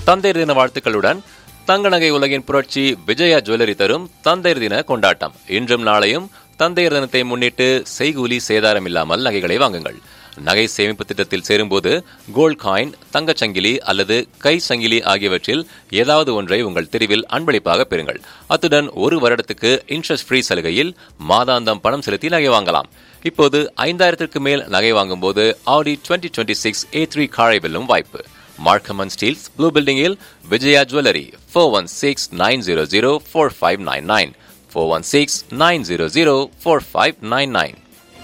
தந்தையர் தின வாழ்த்துக்களுடன் தங்க நகை உலகின் புரட்சி விஜயா ஜுவல்லரி தரும் தந்தையர் தின கொண்டாட்டம் இன்றும் நாளையும் தந்தையர் தினத்தை முன்னிட்டு செய்கூலி சேதாரம் இல்லாமல் நகைகளை வாங்குங்கள் நகை சேமிப்பு திட்டத்தில் சேரும்போது கோல்ட் காயின் தங்கச் சங்கிலி அல்லது கை சங்கிலி ஆகியவற்றில் ஏதாவது ஒன்றை உங்கள் தெரிவில் அன்பளிப்பாக பெறுங்கள் அத்துடன் ஒரு வருடத்துக்கு இன்ட்ரெஸ்ட் ஃப்ரீ சலுகையில் மாதாந்தம் பணம் செலுத்தி நகை வாங்கலாம் இப்போது ஐந்தாயிரத்திற்கு மேல் நகை வாங்கும்போது Audi twenty twenty six A three காரை வெல்லும் வாய்ப்பு மார்க்கம் அண்ட் ஸ்டீல்ஸ் ப்ளூ பில்டிங்கில் Vijaya jewellery four one six nine zero zero four five nine nine four one six nine zero zero four five nine nine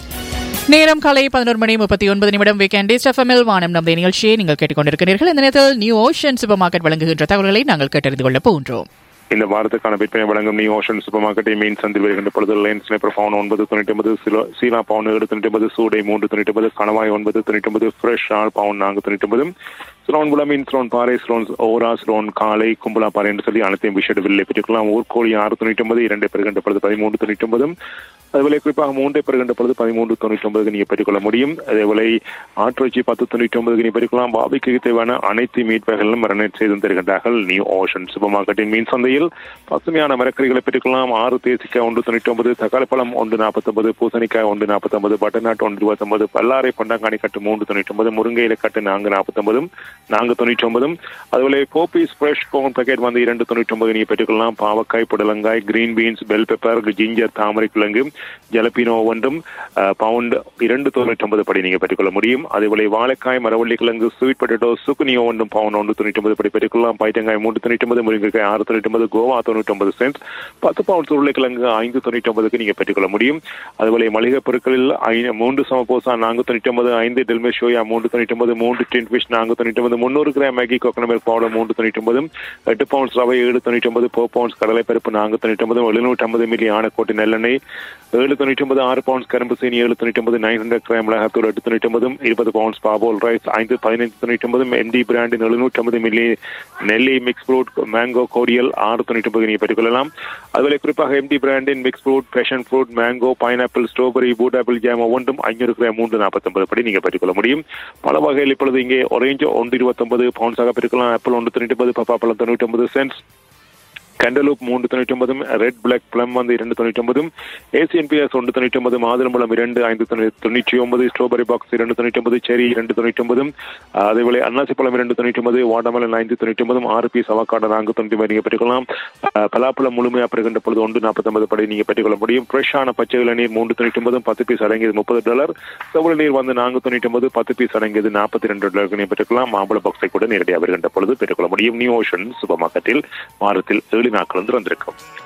நேரம் காலை பதினோரு மணி முப்பத்தி ஒன்பது நிமிடம் வீக்கெண்ட் எஃப்எம்எல் வானம் நம்ம நிகழ்ச்சியை நீங்கள் கேட்டுக்கொண்டிருக்கிறீர்கள் இந்த நேரத்தில் நியூ ஓஷன் சூப்பர் மார்க்கெட் வழங்குகின்ற தகவல்களை நாங்கள் கேட்டறிந்து கொள்ள போன்றோம் இந்த வாரத்துக்கான விற்பனை வழங்கும் நியூ ஓஷன் சூப்பர் மார்க்கெட்டை மீன் சந்தில் வருகின்ற பொழுது லைன் ஸ்னைப்பர் பவுன் ஒன்பது தொண்ணூற்றி ஒன்பது சிலோ சீலா பவுன் ஏழு தொண்ணூற்றி ஒன்பது சூடை மூன்று தொண்ணூற்றி ஒன்பது கணவாய் ஒன்பது தொண்ணூற்றி ஒன்பது ஃப்ரெஷ் ஆள் பவுன் நான்கு தொண்ணூற்றி ஒன்பது ஸ்லோன் குலமீன் ஸ்லோன் பாறை ஸ்லோன் ஓரா ஸ்லோன் காலை கும்பலா பாறை என்று சொல்லி அனைத்தையும் விஷயம் வில்லை பெற்றுக்கலாம் ஊர்கோழி ஆறு தொண்ணூற்றி ஒன்பது இரண்டை பெறுகின்ற பொழுது பதிமூன்று தொண்ணூற்றி ஒன்பதும் அதுபோல குறிப்பாக மூன்றை பெறுகின்ற பொழுது பதிமூன்று தொண்ணூற்றி ஒன்பதுக்கு நீங்கள் பெற்றுக்கொள்ள முடியும் அதேபோல ஆட்டிறைச்சி பத்து தொண்ணூற்றி ஒன்பதுக்கு நீ பெற்றுக்கலாம் பாபிக்கு தேவையான அனைத்து மீட் வகைகளும் மரணட் செய்து தருகின்றார்கள் நியூ ஓஷன் சூப்பர் மார்க்கெட்டின் மீன் சந்தையில் பசுமையான மரக்கறிகளை பெற்றுக்கலாம் ஆறு தேசிக்காய் ஒன்று தொண்ணூற்றி ஒன்பது தக்காளிப்பழம் ஒன்று நாற்பத்தொன்பது பூசணிக்காய் ஒன்று நாற்பத்தொன்பது பட்டர்நாட் ஒன்று இருபத்தொன்பது பல்லாரை பொண்டாங்காணி கட்டு மூன்று தொண்ணூற்றி ஒன்பது முருங்கையில கட்டு நான்கு நாற்பத்தொன்பதும் நான்கு தொண்ணூற்றி ஒன்பதும் அதுபோல போப்பீஸ் ஃப்ரெஷ் கோன் பேக்கெட் வந்து இரண்டு தொண்ணூற்றி ஒன்பது நீங்கள் பெற்றுக்கொள்ளலாம் பாவக்காய் புடலங்காய் green beans bell pepper ginger தாமரை கிழங்கு ஜலப்பினோ ஒன்றும் பவுண்ட் இரண்டு தொண்ணூற்றி ஒன்பது படி நீங்கள் பெற்றுக்கொள்ள முடியும் அதேபோல வாழைக்காய் மரவள்ளி கிழங்கு ஸ்வீட் பொட்டேட்டோ சுக்குனியோ ஒன்றும் பவுண்ட் ஒன்று தொண்ணூற்றி ஒன்பது படி பெற்றுக்கொள்ளலாம் பைத்தங்காய் மூன்று தொண்ணூற்றி ஒன்பது முருங்கைக்காய் ஆறு தொண்ணூற்றி ஒன்பது கோவா தொண்ணூற்றி ஒன்பது சென்ட் பத்து பவுண்ட் உருளைக்கிழங்கு ஐந்து தொண்ணூற்றி ஒன்பதுக்கு நீங்கள் பெற்றுக்கொள்ள முடியும் அதுபோல மளிகை பொருட்களில் ஐ- மூன்று சமபோசா நான்கு தொண்ணூற்றி ஒன்பது ஐந்து டெல்மே ஷோயா மூன்று தொண்ணூற்றி ஒன்பது மூன்று டின் ஃபிஷ் நான்கு தொண்ணூற்றி ஒன்பது முந்நூறு gram Maggi coconut milk powder மூன்று தொண்ணூற்றி ஒன்பது எட்டு பவுண்ட்ஸ் ரவை ஏழு தொண்ணூற்றி ஒன்பது ஃபோர் பவுண்ட்ஸ் கடலைப்பருப்பு நான்கு தொண்ணூற்றி ஒன்பது எழுநூற்றி ஐம்பது மில்லி ஆனக்கோட்டை நெல்லெண்ணெய் ஏழு தொண்ணூற்றி ஒன்பது ஆறு பவுண்ட்ஸ் கரும்பு சீனி ஏழு தொண்ணூற்றி ஒன்பது நைன் ஹண்ட்ரட் கிராம் மிளகாத்தூள் எட்டு தொண்ணூற்றி ஒன்பதும் இருபது பவுண்ட்ஸ் பாபோல் ரைஸ் ஐந்து பதினைந்து தொண்ணூற்றி ஒன்பதும் எம்டி பிராண்டின் எழுநூற்றி ஐம்பது மில்லி நெல்லி மிக்ஸ் ஃப்ரூட் மேங்கோ கோடியல் ஆறு தொண்ணூற்றி ஒன்பது நீங்கள் பெற்றுக்கொள்ளலாம் அதுபோல குறிப்பாக எம்டி பிராண்டின் mix fruit passion fruit mango pineapple strawberry பூட் ஆப்பிள் ஜாம் ஒவ்வொன்றும் ஐநூறு கிராம் மூன்று நாற்பத்தொன்பது படி நீங்கள் பெற்றுக்கொள்ள முடியும் பல வகையில் இப்பொழுது இங்கே ஒரேஞ்ச் ஒன்று இருபத்தொன்பது பவுண்ட்ஸாக பெற்றுக்கலாம் ஆப்பிள் ஒன்று தொண்ணூற்றி ஒன்பது பப்பாப்பழம் தொண்ணூற்றி ஒன்பது சென்ட்ஸ் கண்டலூப் மூன்று தொண்ணூற்றி ஒன்பதும் ரெட் பிளாக் பிளம் வந்து இரண்டு தொண்ணூற்றி ஒன்பதும் ஏசியன் பிஎஸ் ஒன்று தொண்ணூற்றி ஒன்பது மாதுளம்பழம் இரண்டு ஐந்து தொண்ணூ- தொண்ணூற்றி ஒன்பது ஸ்ட்ராபெரி பாக்ஸ் இரண்டு தொண்ணூற்றி ஒன்பது செரி இரண்டு தொண்ணூற்றி ஒன்பதும் அதேபோல அன்னாசி பழம் இரண்டு தொண்ணூற்றி ஒன்பது வாட்டர்மெலன் ஐந்து தொண்ணூற்றி ஒன்பதும் ஆறு பீஸ் அவக்காடோ நான்கு தொண்ணூற்றி ஒன்பது நீங்கள் பெற்றுக்கொள்ளலாம் அஹ், பலாப்பழம் முழுமையாக பெறுகின்ற பொழுது ஒன்று நாற்பத்தொன்பது படி நீங்கள் பெற்றுக்கொள்ள முடியும் ஃப்ரெஷ்ஷான பச்சை இளநீர் மூன்று தொண்ணூற்றி ஒன்பதும் பத்து பீஸ் அடங்கியது முப்பது டாலர் செவ்வளவு நீர் வந்து நான்கு தொண்ணூற்றி ஒன்பது பத்து பீஸ் அடங்கியது நாற்பத்தி ரெண்டு டாலருக்கு நீங்கள் பெற்றுக்கலாம் மாம்பழ பாக்ஸை கூட நேரடியாக வருகின்ற பொழுது பெற்றுக்கொள்ள முடியும் நியூ ஓஷன் சூப்பர் மார்க்கெட்டில் வாரத்தில் ஏழு நாட்கள் வந்து வந்திருக்கும்